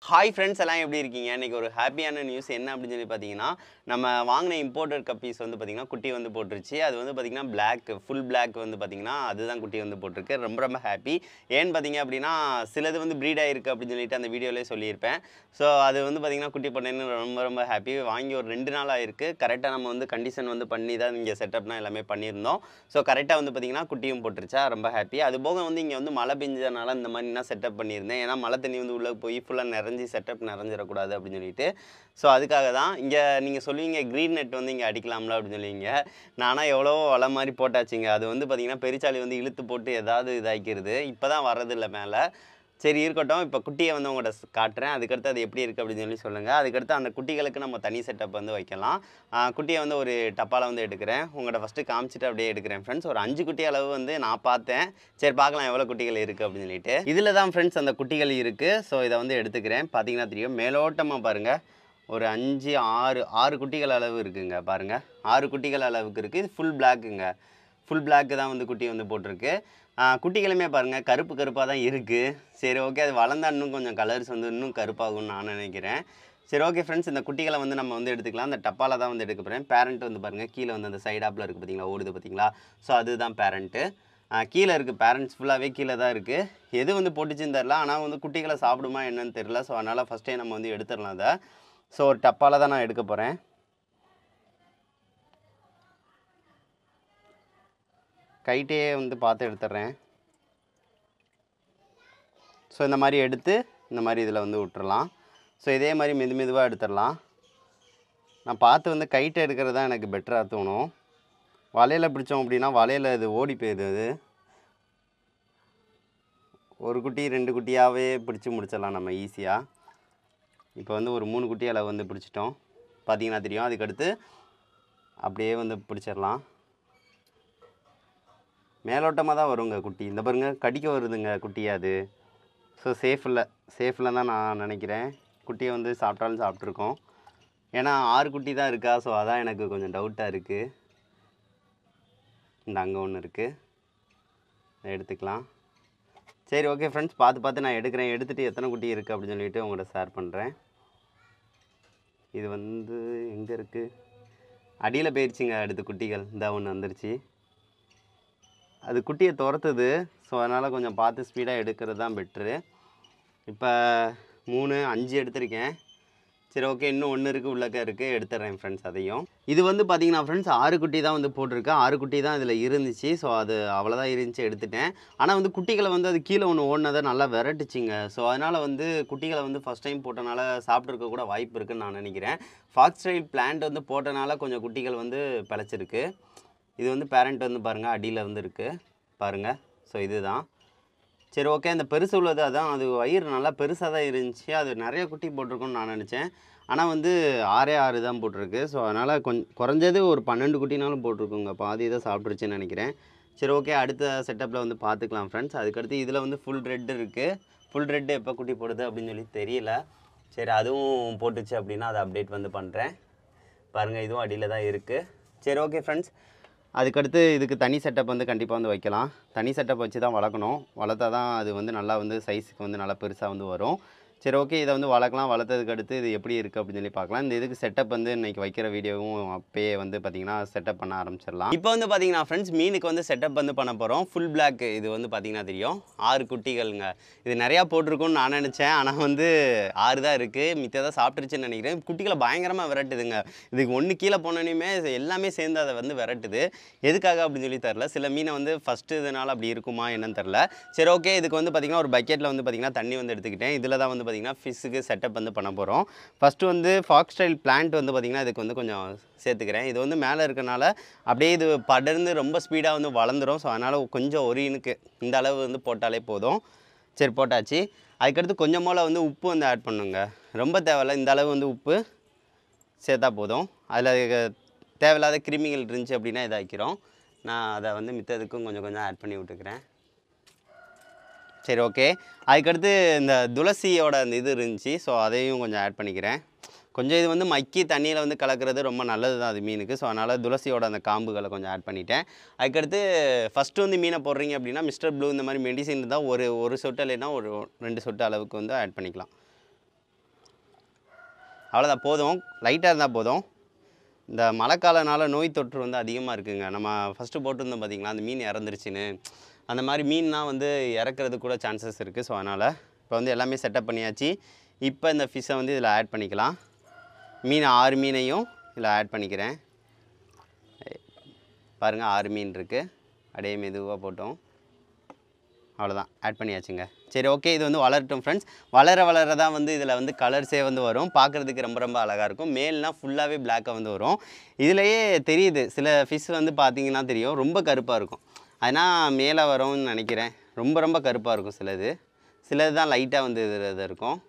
hi friends எல்லாம் எப்படி இருக்கீங்க இன்றைக்கி ஒரு ஹாப்பியான நியூஸ் என்ன அப்படின்னு சொல்லி பார்த்தீங்கன்னா நம்ம வாங்கின இம்போர்ட்டட் கப்பீஸ் வந்து பார்த்திங்கன்னா குட்டி வந்து போட்டுருச்சு அது வந்து பார்த்திங்கன்னா பிளாக் ஃபுல் பிளாக் வந்து பார்த்திங்கன்னா அதுதான் குட்டி வந்து போட்டிருக்கு ரொம்ப ரொம்ப ஹாப்பி ஏன்னு பார்த்தீங்க அப்படின்னா சிலது வந்து ப்ரீட் ஆகிருக்கு அப்படின்னு சொல்லிட்டு அந்த வீடியோலேயே சொல்லியிருப்பேன் ஸோ அது வந்து பார்த்திங்கன்னா குட்டி போட்டேன்னு ரொம்ப ரொம்ப ஹாப்பி வாங்கி ஒரு ரெண்டு நாள் ஆயிருக்கு கரெக்டாக நம்ம வந்து கண்டிஷன் வந்து பண்ணி தான் இங்கே செட்டப்னா எல்லாமே பண்ணியிருந்தோம் ஸோ கரெக்டாக வந்து பார்த்திங்கன்னா குட்டியும் போட்டுருச்சா ரொம்ப ஹாப்பி அது போக வந்து இங்கே வந்து மழை பெஞ்சதுனால இந்த மாதிரி நான் செட்டப் பண்ணியிருந்தேன் ஏன்னா மழை தண்ணி வந்து உள்ளே போய் ஃபுல்லாக நிறைஞ்சு செட்டப் நிறைஞ்சிடக்கூடாது அப்படின்னு சொல்லிட்டு ஸோ அதுக்காக தான் இங்கே நீங்கள் சொல்லுவீங்க க்ரீன் நெட் வந்து இங்கே அடிக்கலாம்ல அப்படின்னு சொல்லுவீங்க நானாக எவ்வளோ வலை மாதிரி போட்டாச்சுங்க அது வந்து பார்த்திங்கன்னா பெருச்சாளி வந்து இழுத்து போட்டு ஏதாவது இதாக்கிடுது இப்போ தான் வர்றதில்ல மேலே சரி இருக்கட்டும் இப்போ குட்டியை வந்து உங்கள்கிட்ட ஸ் காட்டுறேன் அதுக்கடுத்து அது எப்படி இருக்குது அப்படின்னு சொல்லி சொல்லுங்கள் அதுக்கடுத்து அந்த குட்டிகளுக்கு நம்ம தனி செட்டப் வந்து வைக்கலாம் ஆ, குட்டியை வந்து ஒரு டப்பாவில் வந்து எடுக்கிறேன் உங்கள்கிட்ட ஃபஸ்ட்டு காமிச்சிட்டு அப்படியே எடுக்கிறேன் ஃப்ரெண்ட்ஸ் ஒரு அஞ்சு குட்டி அளவு வந்து நான் பார்த்தேன் சரி பார்க்கலாம் எவ்வளோ குட்டிகள் இருக்குது அப்படின்னு சொல்லிட்டு இதில் தான் ஃப்ரெண்ட்ஸ் அந்த குட்டிகள் இருக்குது ஸோ இதை வந்து எடுத்துக்கிறேன் பார்த்தீங்கன்னா தெரியும் மேலோட்டமாக பாருங்கள் ஒரு அஞ்சு ஆறு ஆறு குட்டிகள் அளவு இருக்குங்க பாருங்கள் ஆறு குட்டிகள் அளவுக்கு இருக்குது இது ஃபுல் பிளாக்குங்க ஃபுல் பிளாக்கு தான் வந்து குட்டி வந்து போட்டிருக்கு ஆ, குட்டிகளுமே பாருங்கள் கருப்பு கருப்பாக தான் இருக்குது சரி ஓகே அது வளர்ந்தா இன்னும் கொஞ்சம் கலர்ஸ் வந்து இன்னும் கருப்பாகும்னு நான் நினைக்கிறேன் சரி ஓகே ஃப்ரெண்ட்ஸ் இந்த குட்டிகளை வந்து நம்ம வந்து எடுத்துக்கலாம் அந்த டப்பாவில் தான் வந்து எடுக்க போகிறேன் பேரண்ட் வந்து பாருங்கள் கீழே வந்து அந்த சைடாப்பில் இருக்குது பார்த்தீங்களா ஓடுது பார்த்தீங்களா ஸோ அதுதான் பேரண்ட்டு கீழே இருக்குது பேரண்ட்ஸ் ஃபுல்லாகவே கீழே தான் இருக்குது எது வந்து போட்டுச்சுன்னு தெரில ஆனால் வந்து குட்டிகளை சாப்பிடுமா என்னன்னு தெரில ஸோ அதனால் ஃபஸ்ட்டே நம்ம வந்து எடுத்துடலாம் அதை ஸோ ஒரு டப்பாவில் தான் நான் எடுக்க போகிறேன் கைட்டே வந்து பார்த்து எடுத்துடுறேன் ஸோ இந்த மாதிரி எடுத்து இந்த மாதிரி இதில் வந்து விட்டுறலாம் ஸோ இதே மாதிரி மெது மெதுவாக எடுத்துடலாம் நான் பார்த்து வந்து கைட்டை எடுக்கிறது தான் எனக்கு பெட்டராக தோணும் வலையில் பிடிச்சோம் அப்படின்னா வலையில் இது ஓடி போயிடுது அது ஒரு குட்டி ரெண்டு குட்டியாகவே பிடிச்சி முடிச்சிடலாம் நம்ம ஈஸியாக இப்போ வந்து ஒரு மூணு குட்டி அளவு வந்து பிடிச்சிட்டோம் பார்த்தீங்கன்னா தெரியும் அதுக்கடுத்து அப்படியே வந்து பிடிச்சிடலாம் மேலோட்டமாக தான் வருங்க குட்டி இந்த பாருங்க கடிக்க வருதுங்க குட்டியா அது ஸோ சேஃப் இல்லை சேஃபில் தான் நான் நினைக்கிறேன் குட்டியை வந்து சாப்பிட்டாலும் சாப்பிட்ருக்கோம் ஏன்னா ஆறு குட்டி தான் இருக்கா ஸோ அதான் எனக்கு கொஞ்சம் டவுட்டாக இருக்குது இந்த அங்கே ஒன்று இருக்குது எடுத்துக்கலாம் சரி ஓகே ஃப்ரெண்ட்ஸ் பார்த்து பார்த்து நான் எடுக்கிறேன் எடுத்துகிட்டு எத்தனை குட்டி இருக்குது அப்படின்னு சொல்லிட்டு உங்கள்கிட்ட ஷேர் பண்ணுறேன் இது வந்து எங்கே இருக்குது அடியில் போயிடுச்சுங்க அடுத்து குட்டிகள் இந்த ஒன்று வந்துருச்சு அது குட்டியை துரத்துது ஸோ அதனால் கொஞ்சம் பார்த்து ஸ்பீடாக எடுக்கிறது தான் பெட்ரு இப்போ மூணு அஞ்சு எடுத்திருக்கேன் சரி ஓகே இன்னும் ஒன்று இருக்குது உள்ளக்க இருக்குது எடுத்துட்றேன் ஃப்ரெண்ட்ஸ் அதையும் இது வந்து பார்த்தீங்கன்னா ஃப்ரெண்ட்ஸ் ஆறு குட்டி தான் வந்து போட்டிருக்கேன் ஆறு குட்டி தான் இதில் இருந்துச்சு ஸோ அது அவ்வளோதான் இருந்துச்சு எடுத்துட்டேன் ஆனால் வந்து குட்டிகளை வந்து அது கீழே ஒன்று ஓடினதை நல்லா விரட்டுச்சிங்க ஸோ அதனால் வந்து குட்டிகளை வந்து ஃபஸ்ட் டைம் போட்டனால சாப்பிட்ருக்க கூட வாய்ப்பு இருக்குன்னு நான் நினைக்கிறேன் ஃபாக்ஸ் ஸ்டைல் பிளான்ட் வந்து போட்டனால கொஞ்சம் குட்டிகள் வந்து பிழைச்சிருக்கு இது வந்து பேரண்ட் வந்து பாருங்கள் அடியில் வந்து இருக்குது பாருங்கள் ஸோ இதுதான் சரி ஓகே அந்த பெருசு உள்ளது அதான் அது வயிறு நல்லா பெருசாக தான் இருந்துச்சு அது நிறைய குட்டி போட்டிருக்கும்னு நான் நினச்சேன் ஆனால் வந்து ஆறே ஆறு தான் போட்டிருக்கு ஸோ அதனால் கொஞ்சம் குறைஞ்சது ஒரு பன்னெண்டு குட்டினாலும் போட்டிருக்குங்க பாதி தான் சாப்பிட்ருச்சுன்னு நினைக்கிறேன் சரி ஓகே அடுத்த செட்டப்பில் வந்து பார்த்துக்கலாம் ஃப்ரெண்ட்ஸ் அதுக்கடுத்து இதில் வந்து ஃபுல் ரெட் இருக்குது ஃபுல் ரெட்டு எப்போ குட்டி போடுது அப்படின்னு சொல்லி தெரியல சரி அதுவும் போட்டுச்சு அப்படின்னா அதை அப்டேட் வந்து பண்ணுறேன் பாருங்கள் இதுவும் அடியில் தான் இருக்குது சரி ஓகே ஃப்ரெண்ட்ஸ் அதுக்கடுத்து இதுக்கு தனி செட்டப் வந்து கண்டிப்பாக வந்து வைக்கலாம் தனி செட்டப் வச்சு தான் வளர்க்கணும் வளர்த்தா தான் அது வந்து நல்லா வந்து சைஸுக்கு வந்து நல்லா பெருசாக வந்து வரும் சரி ஓகே இதை வந்து வளர்க்கலாம் வளர்த்ததுக்கு அடுத்து இது எப்படி இருக்குது அப்படின்னு சொல்லி பார்க்கலாம் இந்த இதுக்கு செட்டப் வந்து இன்னைக்கு வைக்கிற வீடியோவும் அப்பயே வந்து பார்த்திங்கன்னா செட்டப் பண்ண ஆரம்பிச்சிடலாம் இப்போ வந்து பார்த்தீங்கன்னா ஃப்ரெண்ட்ஸ் மீனுக்கு வந்து செட்டப் வந்து பண்ண போகிறோம் ஃபுல் பிளாக் இது வந்து பார்த்தீங்கன்னா தெரியும் ஆறு குட்டிகள்ங்க இது நிறையா போட்டிருக்கும்னு நான் நினச்சேன் ஆனால் வந்து ஆறு தான் இருக்குது மித்ததாக சாப்பிட்டுருச்சுன்னு நினைக்கிறேன் குட்டிகளை பயங்கரமாக விரட்டுதுங்க இதுக்கு ஒன்று கீழே போனோன்னே எல்லாமே சேர்ந்து அதை வந்து விரட்டுது எதுக்காக அப்படின்னு சொல்லி தெரில சில மீனை வந்து ஃபஸ்ட்டு இதனால் அப்படி இருக்குமா என்னன்னு தெரில சரி ஓகே இதுக்கு வந்து பார்த்திங்கன்னா ஒரு பக்கெட்டில் வந்து பார்த்திங்கன்னா தண்ணி வந்து எடுத்துக்கிட்டேன் இதில் தான் வந்து பார்த்திங்கன்னா ஃபிஷ்ஷுக்கு செட்டப் வந்து பண்ண போகிறோம் ஃபஸ்ட்டு வந்து ஃபாக்ஸ் ஸ்டைல் பிளான்ட் வந்து பார்த்திங்கன்னா இதுக்கு வந்து கொஞ்சம் சேர்த்துக்கிறேன் இது வந்து மேலே இருக்கனால அப்படியே இது படர்ந்து ரொம்ப ஸ்பீடாக வந்து வளர்ந்துரும் ஸோ அதனால் கொஞ்சம் ஒரு இனுக்கு இந்த அளவு வந்து போட்டாலே போதும் சரி போட்டாச்சு அதுக்கடுத்து கொஞ்சம் போல் வந்து உப்பு வந்து ஆட் பண்ணுங்க ரொம்ப தேவையில்ல இந்த அளவு வந்து உப்பு சேர்த்தா போதும் அதில் தேவையில்லாத கிருமிகள் இருந்துச்சு அப்படின்னா இதாக்கிறோம் நான் அதை வந்து மித்ததுக்கும் கொஞ்சம் கொஞ்சம் ஆட் பண்ணி விட்டுக்கிறேன் சரி ஓகே அதுக்கடுத்து இந்த துளசியோட அந்த இது இருந்துச்சு ஸோ அதையும் கொஞ்சம் ஆட் பண்ணிக்கிறேன் கொஞ்சம் இது வந்து மக்கி தண்ணியில் வந்து கலக்கிறது ரொம்ப நல்லது தான் அது மீனுக்கு ஸோ அதனால் துளசியோட அந்த காம்புகளை கொஞ்சம் ஆட் பண்ணிட்டேன் அதுக்கடுத்து ஃபஸ்ட்டு வந்து மீனை போடுறீங்க அப்படின்னா மிஸ்டர் ப்ளூ இந்த மாதிரி மெடிசின் தான் ஒரு ஒரு சொட்டு இல்லைன்னா ஒரு ரெண்டு சொட்டு அளவுக்கு வந்து ஆட் பண்ணிக்கலாம் அவ்வளோதான் போதும் லைட்டாக இருந்தால் போதும் இந்த மழைக்காலனால நோய் தொற்று வந்து அதிகமாக இருக்குங்க நம்ம ஃபஸ்ட்டு போட்டிருந்தோம் பார்த்தீங்களா அந்த மீன் இறந்துருச்சுன்னு அந்த மாதிரி மீன்லாம் வந்து இறக்குறது கூட சான்சஸ் இருக்குது ஸோ அதனால் இப்போ வந்து எல்லாமே செட்டப் பண்ணியாச்சு இப்போ இந்த ஃபிஷ்ஷை வந்து இதில் ஆட் பண்ணிக்கலாம் மீன் ஆறு மீனையும் இதில் ஆட் பண்ணிக்கிறேன் பாருங்கள் ஆறு மீன் இருக்குது அப்படியே மெதுவாக போட்டோம் அவ்வளோதான் ஆட் பண்ணியாச்சுங்க சரி ஓகே இது வந்து வளரட்டும் ஃப்ரெண்ட்ஸ் வளர வளர தான் வந்து இதில் வந்து கலர்ஸே வந்து வரும் பார்க்குறதுக்கு ரொம்ப ரொம்ப அழகாக இருக்கும் மேல்னா ஃபுல்லாகவே பிளாக்காக வந்து வரும் இதுலேயே தெரியுது சில ஃபிஷ் வந்து பார்த்தீங்கன்னா தெரியும் ரொம்ப கருப்பாக இருக்கும் அதனால் மேலே வரும்னு நினைக்கிறேன் ரொம்ப ரொம்ப கருப்பாக இருக்கும் சிலது சிலது தான் லைட்டாக வந்து இது இது இருக்கும்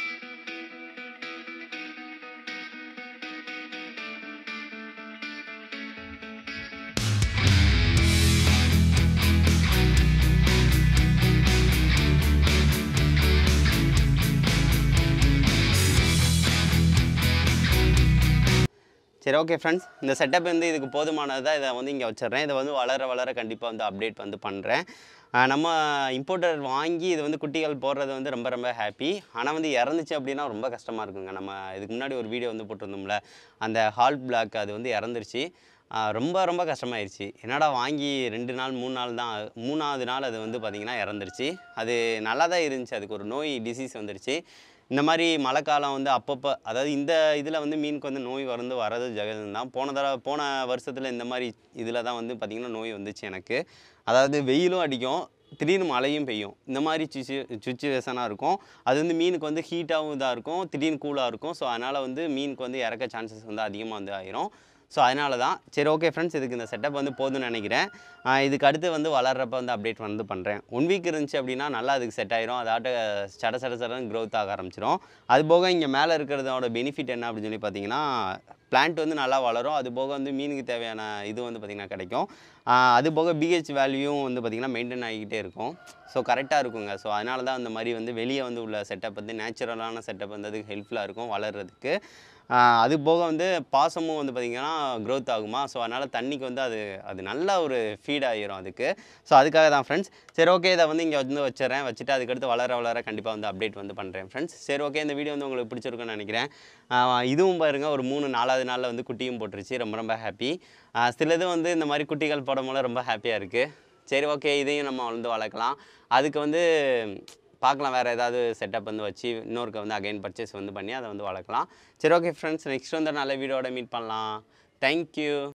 சரி ஓகே ஃப்ரெண்ட்ஸ் இந்த செட்டப் வந்து இதுக்கு போதுமானதாக இதை வந்து இங்கே வச்சிடுறேன் இதை வந்து வளர வளர கண்டிப்பாக வந்து அப்டேட் வந்து பண்ணுறேன் நம்ம இம்போர்ட்டர் வாங்கி இது வந்து குட்டிகள் போடுறது வந்து ரொம்ப ரொம்ப ஹாப்பி ஆனால் வந்து இறந்துச்சு அப்படின்னா ரொம்ப கஷ்டமாக இருக்குங்க நம்ம இதுக்கு முன்னாடி ஒரு வீடியோ வந்து போட்டிருந்தோம்ல அந்த ஹால் பிளாக் அது வந்து இறந்துருச்சு ஆஹ் ரொம்ப ரொம்ப கஷ்டமாயிருச்சு என்னடா வாங்கி ரெண்டு நாள் மூணு நாள் தான் மூணாவது நாள் அது வந்து பார்த்திங்கன்னா இறந்துருச்சு அது நல்லா தான் இருந்துச்சு அதுக்கு ஒரு நோய் டிசீஸ் வந்துருச்சு இந்த மாதிரி மழைக்காலம் வந்து அப்பப்போ அதாவது இந்த இதில் வந்து மீனுக்கு வந்து நோய் வந்து வரது ஜெகதம் தான் போன தடவை போன வருஷத்தில் இந்த மாதிரி இதில் தான் வந்து பார்த்திங்கன்னா நோய் வந்துச்சு எனக்கு அதாவது வெயிலும் அடிக்கும் திடீர்னு மழையும் பெய்யும் இந்த மாதிரி சுச்சு சுச்சுவேஷனாக இருக்கும் அது வந்து மீனுக்கு வந்து ஹீட்டாகவும் இதாக இருக்கும் திடீர்னு கூலாக இருக்கும் ஸோ அதனால் வந்து மீனுக்கு வந்து இறக்க சான்சஸ் வந்து அதிகமாக வந்து ஆயிரும் ஸோ அதனால தான் சரி ஓகே ஃப்ரெண்ட்ஸ் இதுக்கு இந்த செட்டப் வந்து போதும்னு நினைக்கிறேன் ஆஹ் இதுக்கு அடுத்து வந்து வளர்றப்ப வந்து அப்டேட் வந்து பண்ணுறேன் ஒன் வீக் இருந்துச்சு அப்படின்னா நல்லா அதுக்கு செட் ஆயிரும் அதாட்ட சட சட சடன்னு க்ரோத் ஆக ஆரம்பிச்சிரும் அது போக இங்கே மேலே இருக்கிறதோட பெனிஃபிட் என்ன அப்படின்னு சொல்லி பார்த்தீங்கன்னா பிளான்ட் வந்து நல்லா வளரும் அது போக வந்து மீனுக்கு தேவையான இது வந்து பார்த்திங்கன்னா கிடைக்கும் ஆஹ் அது போக பிஹெச் வேல்யூவும் வந்து பார்த்திங்கன்னா மெயின்டைன் ஆகிக்கிட்டே இருக்கும் ஸோ கரெக்டாக இருக்குங்க ஸோ அதனால தான் அந்த மாதிரி வந்து வெளியே வந்து உள்ள செட்டப் வந்து நேச்சுரலான செட்டப் வந்து அதுக்கு ஹெல்ப்ஃபுல்லாக இருக்கும் வளர்கிறதுக்கு ஆஹ் அது போக வந்து பாசமும் வந்து பார்த்திங்கன்னா க்ரோத் ஆகுமா ஸோ அதனால் தண்ணிக்கு வந்து அது அது நல்ல ஒரு ஃபீட் ஆகிரும் அதுக்கு ஸோ அதுக்காக தான் ஃப்ரெண்ட்ஸ் சரி ஓகே இதை வந்து இங்கே வந்து வச்சிடறேன் வச்சுட்டு அதுக்கடுத்து வளர வளர கண்டிப்பாக வந்து அப்டேட் வந்து பண்ணுறேன் ஃப்ரெண்ட்ஸ் சரி ஓகே இந்த வீடியோ வந்து உங்களுக்கு பிடிச்சிருக்குன்னு நினைக்கிறேன் ஆஹ் இதுவும் பாருங்க ஒரு மூணு நாலாவது நாளில் வந்து குட்டியும் போட்டுருச்சு ரொம்ப ரொம்ப ஹாப்பி சிலது வந்து இந்த மாதிரி குட்டிகள் போடும்போது ரொம்ப ஹாப்பியாக இருக்குது சரி ஓகே இதையும் நம்ம வந்து வளர்க்கலாம் அதுக்கு வந்து பார்க்கலாம் வேறு ஏதாவது செட்டப் வந்து வச்சு இன்னொருக்க வந்து அகைன் பர்ச்சேஸ் வந்து பண்ணி அதை வந்து வளர்க்கலாம் சரி ஓகே ஃப்ரெண்ட்ஸ் நெக்ஸ்ட் வந்து ஒரு நல்ல வீடியோட மீட் பண்ணலாம் தேங்க்யூ